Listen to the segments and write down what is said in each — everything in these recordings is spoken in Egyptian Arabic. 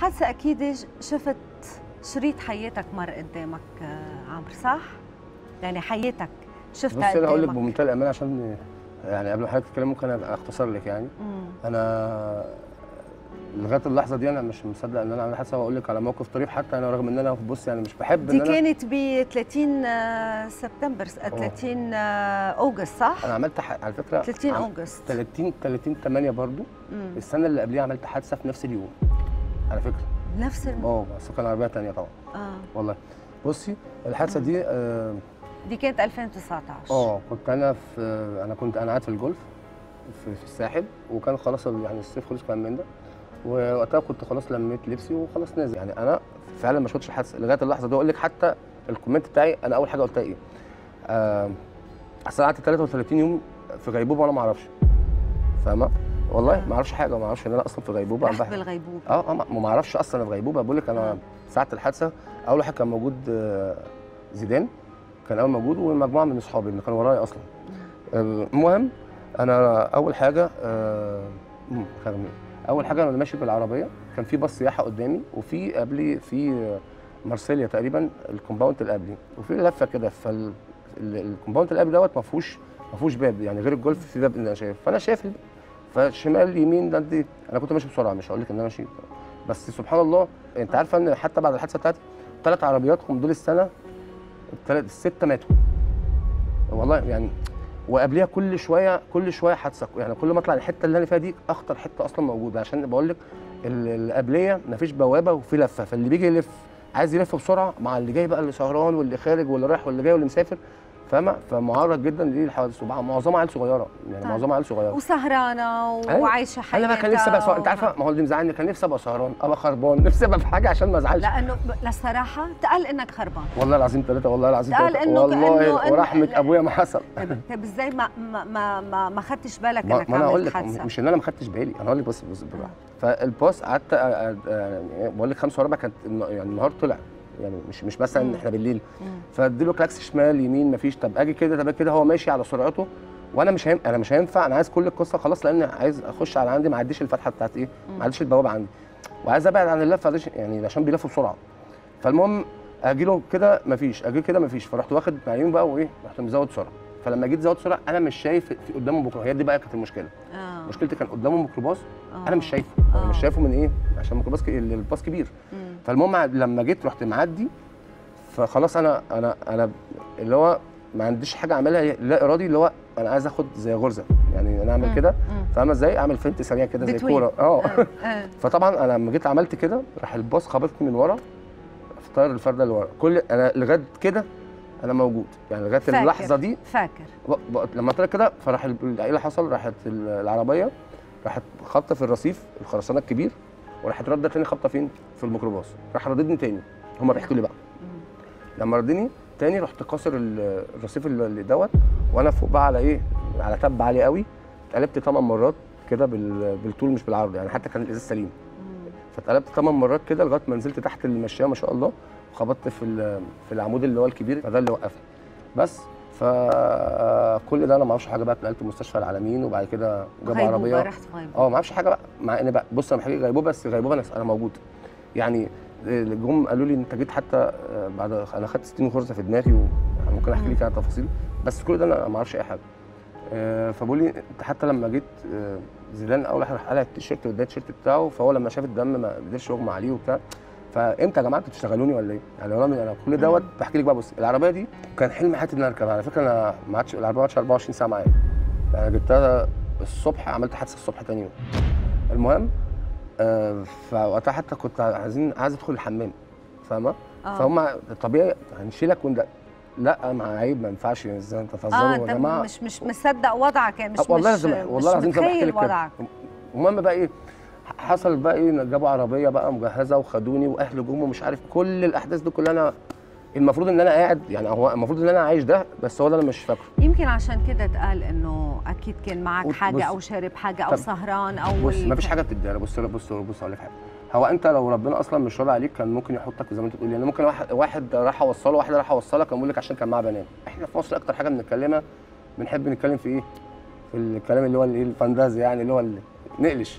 الحادثه اكيد ج- شفت شريط حياتك مر قدامك آه، عمرو صح يعني حياتك شفتها بصي انا هقول لك قدامك بمنتهى الامانه عشان يعني قبل ما حضرتك تتكلم ممكن أبقى اختصر لك يعني مم. انا لغايه اللحظه دي انا مش مصدق ان انا عامل حادثه واقول لك على موقف طريف حتى انا رغم ان انا بص يعني مش بحب دي ان انا كانت ب 30 آه، سبتمبر آه، 30 آه، اوغست صح؟ انا عملت ح... على فكره 30 عم- اوغست 30 30 8 برضو مم. السنه اللي قبليها عملت حادثه في نفس اليوم على فكره نفس الم... اه بس كان عربيه ثانيه طبعا اه والله بصي الحادثه دي اه دي كانت 2019 آه، كنت انا في انا كنت انا قاعد في الجولف في, في الساحل وكان خلاص ال- يعني الصيف خلص كمان من ده ووقتها كنت خلاص لميت لبسي وخلاص نازل يعني انا فعلا ما شفتش الحادثه لغايه اللحظه دي اقول لك حتى الكومنت بتاعي انا اول حاجه قلتها ايه؟ آه اصل أنا قعدت 33 يوم في غيبوبه وانا ما اعرفش فاهمه؟ والله ما اعرفش حاجه ما اعرفش ان انا اصلا في غيبوبه رحت أنا بح- بالغيبوبه اه اه ما ما اعرفش اصلا انا في غيبوبه بقول لك انا آه. ساعه الحادثه اول واحد كان موجود آه، زيدان كان اول موجود ومجموعه من اصحابي اللي كانوا ورايا اصلا آه، المهم انا اول حاجه آه، مم، خلينا نقول. اول حاجه انا ماشي بالعربيه كان في باص سياحه قدامي وفي قبلي في آه، مارسيليا تقريبا الكومباوند اللي قبلي وفي لفه كده فال ال- الكومباوند اللي قبلي دوت ما فيهوش ما فيهوش باب يعني غير الجولف في باب انا شايف فانا شايف الباب. فشمال يمين ده دي انا كنت ماشي بسرعه مش هقول لك ان انا ماشي بس سبحان الله انت عارفه ان حتى بعد الحادثه بتاعتي ثلاث عربيات هم دول السنه الثلاث السته ماتوا والله يعني وقبليها كل شويه كل شويه حادثه يعني كل ما اطلع الحته اللي انا فيها دي اخطر حته اصلا موجوده عشان بقول لك ال- اللي قبليه مفيش بوابه وفي لفه فاللي بيجي يلف عايز يلف بسرعه مع اللي جاي بقى اللي سهران واللي خارج واللي رايح واللي جاي واللي مسافر فاهمه فمعرض جدا للحوادث ومعظمها عيال صغيره يعني طيب. معظمها عيال صغيره وسهرانه أيوة. وعايشه حياتها انا بقى كان نفسي ابقى سهران انت عارفه ما هو اللي مزعلني كان نفسي ابقى سهران ابقى خربان نفسي ابقى في حاجه عشان ما ازعلش لانه ب- للصراحه تقال انك خربان والله العظيم ثلاثه والله العظيم قال ثلاثه إنه- والله إنه- ورحمه إنه- ابويا ما حصل طيب طيب ازاي ما ما ما ما, ما خدتش بالك ما انك ما انا هقول عملت لك حادثه مش ان انا ما خدتش بالي انا هقول لك بس بس بالراحه فالباص قعدت أ- أ- يعني بقول لك خمسة وربع كانت الن- يعني النهار طلع يعني مش مش مثلا مم. احنا بالليل مم. فاديله كلاكس شمال يمين مفيش طب اجي كده طب كده هو ماشي على سرعته وانا مش هينفع انا مش هينفع انا عايز كل القصه خلاص لان عايز اخش على عندي ما اعديش الفتحه بتاعت ايه مم. ما اعديش البوابه عندي وعايز ابعد عن اللفه دي يعني عشان بيلفوا بسرعه فالمهم اجي له كده مفيش اجي كده مفيش فرحت واخد معيون بقى وايه رحت مزود سرعه فلما جيت زود سرعه انا مش شايف في قدامه ميكروباص هي دي بقى كانت المشكله آه. مشكلتي كان قدامه ميكروباص آه. انا مش شايفه انا مش آه. شايفه من ايه عشان الميكروباص ك- الباص كبير مم. فالمهم لما جيت رحت معدي فخلاص انا انا انا اللي هو ما عنديش حاجه اعملها لا ارادي اللي هو انا عايز اخد زي غرزه يعني انا اعمل مم. كده مم. فاهمه ازاي اعمل فنت سريع كده زي Between. كوره اه آه. آه. فطبعا انا لما جيت عملت كده راح الباص خبطني من ورا في طاير الفرده اللي ورا كل انا لغايه كده انا موجود يعني لغايه فاكر. اللحظه دي فاكر ب- ب- لما طلع كده فراح ال- ايه اللي حصل راحت ال- العربيه راحت خبطه في الرصيف الخرسانه الكبير وراحت رده تاني خبطه فين في الميكروباص راح رددني تاني هما بيحكوا لي بقى مم. لما ردني تاني رحت كاسر ال- الرصيف اللي اللي دوت وانا فوق بقى على ايه على تب عالي قوي اتقلبت ثمان مرات كده بال- بالطول مش بالعرض يعني حتى كان الازاز سليم مم. فاتقلبت ثمان مرات كده لغايه ما نزلت تحت المشايه ما شاء الله وخبطت في ال- في العمود اللي هو الكبير فده اللي وقفني بس فكل ده انا ما اعرفش حاجه بقى اتنقلت مستشفى العالمين وبعد كده جابوا غيبوبة، عربيه رحت في غيبوبة اه ما اعرفش حاجه بقى مع ان بقى بص انا بحكي غيبوبه بس غيبوبه انا انا موجود يعني اللي جم قالوا لي انت جيت حتى آه، بعد انا خدت 60 غرزه في دماغي وممكن احكي لك عن تفاصيل بس كل ده انا ما اعرفش اي حاجه آه، فبقول لي انت حتى لما جيت آه، زيدان اول واحد راح قلع التيشيرت واداني التيشيرت بتاعه فهو لما شاف الدم ما قدرش يغمى عليه وبتاع فامتى يا جماعه انتوا بتشتغلوني ولا ايه؟ يعني والله انا كل دوت بحكي لك بقى بص العربيه دي كان حلم حياتي ان انا اركبها على فكره انا ما عادش العربيه ما عادش 24 ساعه معايا انا جبتها الصبح عملت حادثه الصبح تاني يوم المهم آه فوقتها حتى كنت عايزين عايز ادخل الحمام فاهمه؟ آه. فهم طبيعي هنشيلك ونده لا ما عيب ما ينفعش ازاي انتوا اه تهزروا يا انت جماعه مش مش مصدق وضعك يعني مش آه، والله مش لازم والله مش العظيم زي ما بحكي متخيل لك كده وضعك المهم بقى ايه حصل بقى ايه جابوا عربيه بقى مجهزه وخدوني واهل جم ومش عارف كل الاحداث دي كلها انا المفروض ان انا قاعد يعني هو المفروض ان انا عايش ده بس هو ده انا مش فاكره يمكن عشان كده اتقال انه اكيد كان معك بص- حاجه بص. او شارب حاجه او طب سهران او بص ال- ما فيش حاجه بتديها بص بص بص اقول لك حاجه هو انت لو ربنا اصلا مش راضي عليك كان ممكن يحطك زي ما انت بتقول يعني ممكن واحد واحد راح اوصله واحده راح اوصلها كان بيقول لك عشان كان معاه بنات احنا في مصر اكتر حاجه بنتكلمها بنحب نتكلم في ايه في الكلام اللي هو الايه الفانتازيا يعني اللي هو اللي نقلش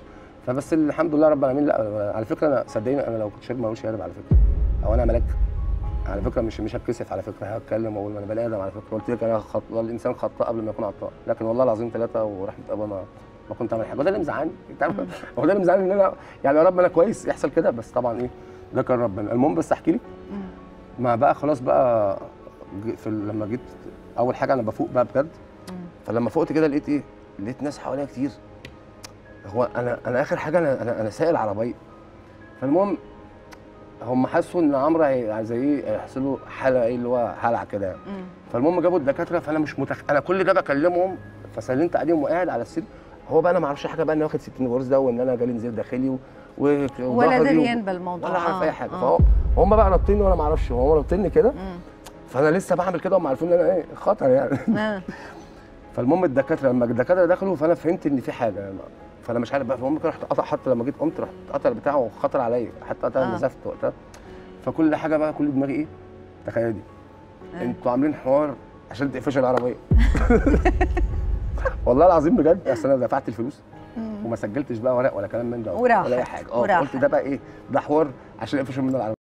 فبس الحمد لله رب العالمين لا على فكره انا صدقيني انا لو كنت شارب ما اقولش شارب على فكره او انا ملاك على فكره مش مش هتكسف على فكره هتكلم واقول انا بني ادم على فكره قلت لك انا خط... الانسان خطاء قبل ما يكون عطاء لكن والله العظيم ثلاثه ورحمه ابا ما ما كنت اعمل حاجه وده اللي مزعلني انت عارف هو ده اللي مزعلني ان انا يعني يا رب انا كويس يحصل كده بس طبعا ايه ده كان ربنا المهم بس احكي لك مم. ما بقى خلاص بقى ج- في ال- لما جيت اول حاجه انا بفوق بقى بجد مم. فلما فقت كده لقيت ايه لقيت ناس حواليا كتير هو انا انا اخر حاجه انا انا, أنا سايق العربيه فالمهم هم حسوا ان عمرو هي- زي ايه هيحصل له حاله ايه اللي هو هلع كده يعني. مم. فالمهم جابوا الدكاتره فانا مش متخ... انا كل ده بكلمهم فسلمت عليهم وقاعد على السرير هو بقى انا ما اعرفش حاجه بقى اني واخد 60 غرز ده وان انا جالي نزيف داخلي و... و... ولا وظهري و- دريان بالموضوع ولا عارف آه، اي حاجه آه. فهو هم بقى رابطيني وانا ما اعرفش هم رابطيني كده مم. فانا لسه بعمل كده وهم عارفين ان انا ايه خطر يعني آه. فالمهم الدكاتره لما الدكاتره دخلوا فانا فهمت ان في حاجه يعني فانا مش عارف بقى فالمهم كده رحت قطع حتى لما جيت قمت رحت قطع بتاعه وخطر عليا حتى قطع آه. نزفت وقتها فكل حاجه بقى كل دماغي ايه تخيلي آه. انتوا عاملين حوار عشان تقفشوا العربيه والله العظيم بجد اصل انا دفعت الفلوس مم. وما سجلتش بقى ورق ولا كلام من ده وراحت. ولا اي حاجه اه وراحت. قلت ده بقى ايه ده حوار عشان يقفشوا منه العربيه